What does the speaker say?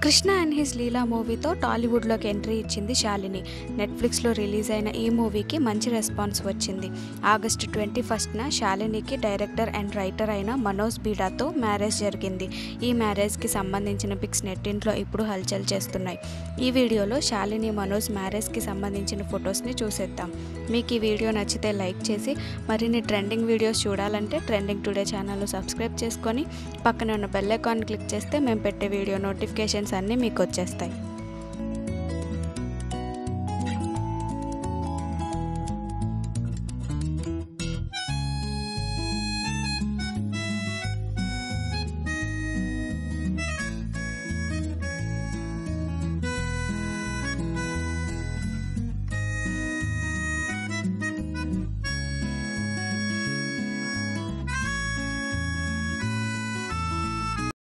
Krishna and his లీలా మూవీతో టాలీవుడ్లోకి entry ఇచ్చింది శాలిని నెట్ఫ్లిక్స్లో రిలీజ్ అయిన ఈ మూవీకి మంచి రెస్పాన్స్ వచ్చింది ఆగస్టు ట్వంటీ ఫస్ట్న శాలినికి డైరెక్టర్ అండ్ రైటర్ అయిన మనోజ్ బీడాతో మ్యారేజ్ జరిగింది ఈ మ్యారేజ్కి సంబంధించిన పిక్స్ నెట్టింట్లో ఇప్పుడు హల్చల్ చేస్తున్నాయి ఈ వీడియోలో శాలిని మనోజ్ మ్యారేజ్కి సంబంధించిన ఫొటోస్ని చూసేద్దాం మీకు ఈ వీడియో నచ్చితే లైక్ చేసి మరిన్ని ట్రెండింగ్ వీడియోస్ చూడాలంటే ట్రెండింగ్ టుడే ఛానల్ను సబ్స్క్రైబ్ చేసుకొని పక్కన ఉన్న బెల్ ఐకాన్ క్లిక్ చేస్తే మేము పెట్టే వీడియో నోటిఫికేషన్స్ అన్నీ మీకు వచ్చేస్తాయి